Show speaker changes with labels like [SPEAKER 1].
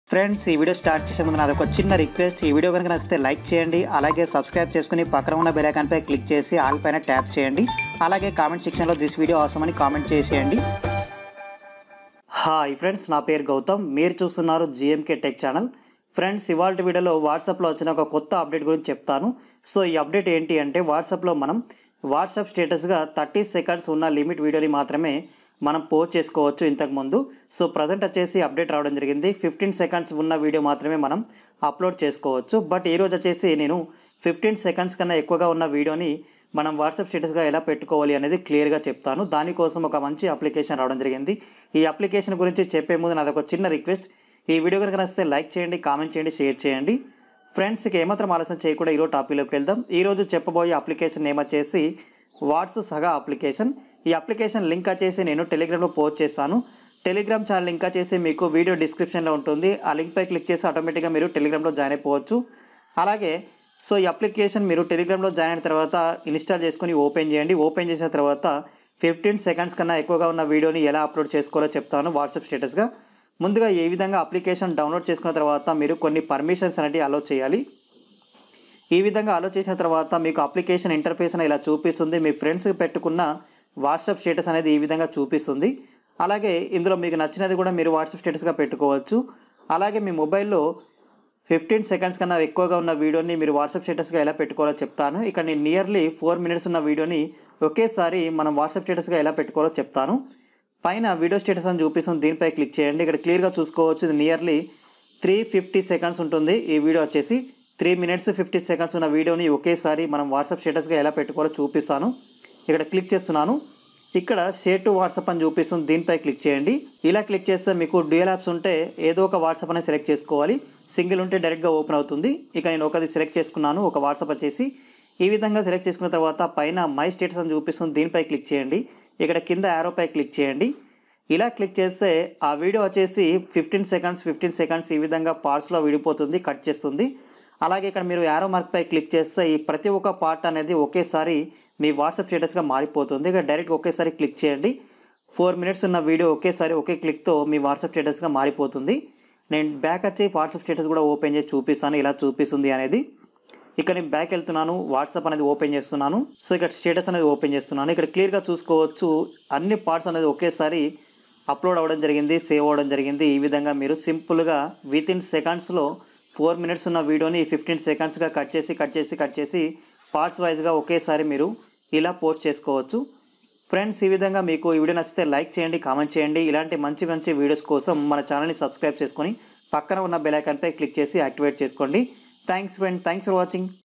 [SPEAKER 1] friends ఈ video start చేసే ముందు నాది ఒక చిన్న రిక్వెస్ట్ ఈ వీడియో కనుక నచ్చితే లైక్ చేయండి అలాగే సబ్స్క్రైబ్ చేసుకుని పక్కన ఉన్న బెల్ ఐకాన్ పై క్లిక్ చేసి ఆల్ పైన ట్యాప్ చేయండి అలాగే కామెంట్ సెక్షన్లో దిస్ వీడియో అవసరం అని కామెంట్ చేసేయండి హాయ్ ఫ్రెండ్స్ నా పేరు గౌతమ్ మీరు చూస్తున్నారు జిఎంకే టెక్ ఛానల్ ఫ్రెండ్స్ ఇవాళ వీడియోలో వాట్సాప్లో వచ్చిన ఒక కొత్త అప్డేట్ గురించి చెప్తాను సో ఈ అప్డేట్ ఏంటి అంటే వాట్సాప్లో మనం వాట్సాప్ స్టేటస్గా థర్టీ సెకండ్స్ ఉన్న లిమిట్ వీడియోని మాత్రమే మనం పోస్ట్ చేసుకోవచ్చు ఇంతకుముందు సో ప్రజెంట్ వచ్చేసి అప్డేట్ రావడం జరిగింది ఫిఫ్టీన్ సెకండ్స్ ఉన్న వీడియో మాత్రమే మనం అప్లోడ్ చేసుకోవచ్చు బట్ ఈరోజు వచ్చేసి నేను ఫిఫ్టీన్ సెకండ్స్ కన్నా ఎక్కువగా ఉన్న వీడియోని మనం వాట్సాప్ స్టేటస్గా ఎలా పెట్టుకోవాలి అనేది క్లియర్గా చెప్తాను దానికోసం ఒక మంచి అప్లికేషన్ రావడం జరిగింది ఈ అప్లికేషన్ గురించి చెప్పే ముందు నాది ఒక చిన్న రిక్వెస్ట్ ఈ వీడియో కనుక నచ్చితే లైక్ చేయండి కామెంట్ చేయండి షేర్ చేయండి ఫ్రెండ్స్కి ఏమాత్రం ఆలస్యం చేయకుండా ఈరోజు టాపిక్లోకి వెళ్దాం ఈరోజు చెప్పబోయే అప్లికేషన్ నేమ్ వచ్చేసి వాట్స్ సగా అప్లికేషన్ ఈ అప్లికేషన్ లింక్ వచ్చేసి నేను టెలిగ్రామ్లో పోస్ట్ చేస్తాను టెలిగ్రామ్ ఛానల్ లింక్ వచ్చేసి మీకు వీడియో డిస్క్రిప్షన్లో ఉంటుంది ఆ లింక్పై క్లిక్ చేసి ఆటోమేటిక్గా మీరు టెలిగ్రామ్లో జాయిన్ అయిపోవచ్చు అలాగే సో ఈ అప్లికేషన్ మీరు టెలిగ్రామ్లో జాయిన్ అయిన తర్వాత ఇన్స్టాల్ చేసుకొని ఓపెన్ చేయండి ఓపెన్ చేసిన తర్వాత ఫిఫ్టీన్ సెకండ్స్ కన్నా ఎక్కువగా ఉన్న వీడియోని ఎలా అప్లోడ్ చేసుకోవాలో చెప్తాను వాట్సాప్ స్టేటస్గా ముందుగా ఏ విధంగా అప్లికేషన్ డౌన్లోడ్ చేసుకున్న తర్వాత మీరు కొన్ని పర్మిషన్స్ అనేవి అలో చేయాలి ఈ విధంగా ఆలోచించిన తర్వాత మీకు అప్లికేషన్ ఇంటర్ఫేస్ అనేది ఇలా చూపిస్తుంది మీ ఫ్రెండ్స్ పెట్టుకున్న వాట్సాప్ స్టేటస్ అనేది ఈ విధంగా చూపిస్తుంది అలాగే ఇందులో మీకు నచ్చినది కూడా మీరు వాట్సాప్ స్టేటస్గా పెట్టుకోవచ్చు అలాగే మీ మొబైల్లో ఫిఫ్టీన్ సెకండ్స్ కన్నా ఎక్కువగా ఉన్న వీడియోని మీరు వాట్సాప్ స్టేటస్గా ఎలా పెట్టుకోవాలో చెప్తాను ఇక నేను నియర్లీ ఫోర్ మినిట్స్ ఉన్న వీడియోని ఒకేసారి మనం వాట్సాప్ స్టేటస్గా ఎలా పెట్టుకోవాలో చెప్తాను పైన వీడియో స్టేటస్ అని చూపిస్తుంది దీనిపై క్లిక్ చేయండి ఇక్కడ క్లియర్గా చూసుకోవచ్చు ఇది నియర్లీ త్రీ ఫిఫ్టీ సెకండ్స్ ఉంటుంది ఈ వీడియో వచ్చేసి త్రీ మినిట్స్ ఫిఫ్టీ సెకండ్స్ ఉన్న వీడియోని ఒకేసారి మనం వాట్సాప్ స్టేటస్గా ఎలా పెట్టుకోవాలో చూపిస్తాను ఇక్కడ క్లిక్ చేస్తున్నాను ఇక్కడ షేర్ టు వాట్సాప్ అని చూపిస్తుంది దీనిపై క్లిక్ చేయండి ఇలా క్లిక్ చేస్తే మీకు డ్యూయల్ యాప్స్ ఉంటే ఏదో ఒక వాట్సాప్ అనేది సెలెక్ట్ చేసుకోవాలి సింగిల్ ఉంటే డైరెక్ట్గా ఓపెన్ అవుతుంది ఇక నేను ఒకది సెలెక్ట్ చేసుకున్నాను ఒక వాట్సాప్ వచ్చేసి ఈ విధంగా సెలెక్ట్ చేసుకున్న తర్వాత పైన మై స్టేటస్ అని చూపిస్తుంది దీనిపై క్లిక్ చేయండి ఇక్కడ కింద యారోపై క్లిక్ చేయండి ఇలా క్లిక్ చేస్తే ఆ వీడియో వచ్చేసి ఫిఫ్టీన్ సెకండ్స్ ఫిఫ్టీన్ సెకండ్స్ ఈ విధంగా పార్ట్స్లో విడిపోతుంది కట్ చేస్తుంది అలాగే ఇక్కడ మీరు యారో మార్క్పై క్లిక్ చేస్తే ఈ ప్రతి ఒక్క పార్ట్ అనేది ఒకేసారి మీ వాట్సాప్ స్టేటస్గా మారిపోతుంది ఇక డైరెక్ట్ ఒకేసారి క్లిక్ చేయండి ఫోర్ మినిట్స్ ఉన్న వీడియో ఒకేసారి ఒకే క్లిక్తో మీ వాట్సాప్ స్టేటస్గా మారిపోతుంది నేను బ్యాక్ వచ్చి వాట్సాప్ స్టేటస్ కూడా ఓపెన్ చేసి చూపిస్తాను ఇలా చూపిస్తుంది అనేది ఇక్కడ నేను బ్యాక్ వెళ్తున్నాను వాట్సాప్ అనేది ఓపెన్ చేస్తున్నాను సో ఇక్కడ స్టేటస్ అనేది ఓపెన్ చేస్తున్నాను ఇక్కడ క్లియర్గా చూసుకోవచ్చు అన్ని పార్ట్స్ అనేది ఒకేసారి అప్లోడ్ అవ్వడం జరిగింది సేవ్ అవ్వడం జరిగింది ఈ విధంగా మీరు సింపుల్గా విత్ ఇన్ సెకండ్స్లో ఫోర్ మినిట్స్ ఉన్న వీడియోని ఫిఫ్టీన్ సెకండ్స్గా కట్ చేసి కట్ చేసి కట్ చేసి పార్ట్స్ వైజ్గా ఒకేసారి మీరు ఇలా పోస్ట్ చేసుకోవచ్చు ఫ్రెండ్స్ ఈ విధంగా మీకు ఈ వీడియో నచ్చితే లైక్ చేయండి కామెంట్ చేయండి ఇలాంటి మంచి మంచి వీడియోస్ కోసం మన ఛానల్ని సబ్స్క్రైబ్ చేసుకొని పక్కన ఉన్న బెల్ ఐకాన్పై క్లిక్ చేసి యాక్టివేట్ చేసుకోండి thanks friend thanks for watching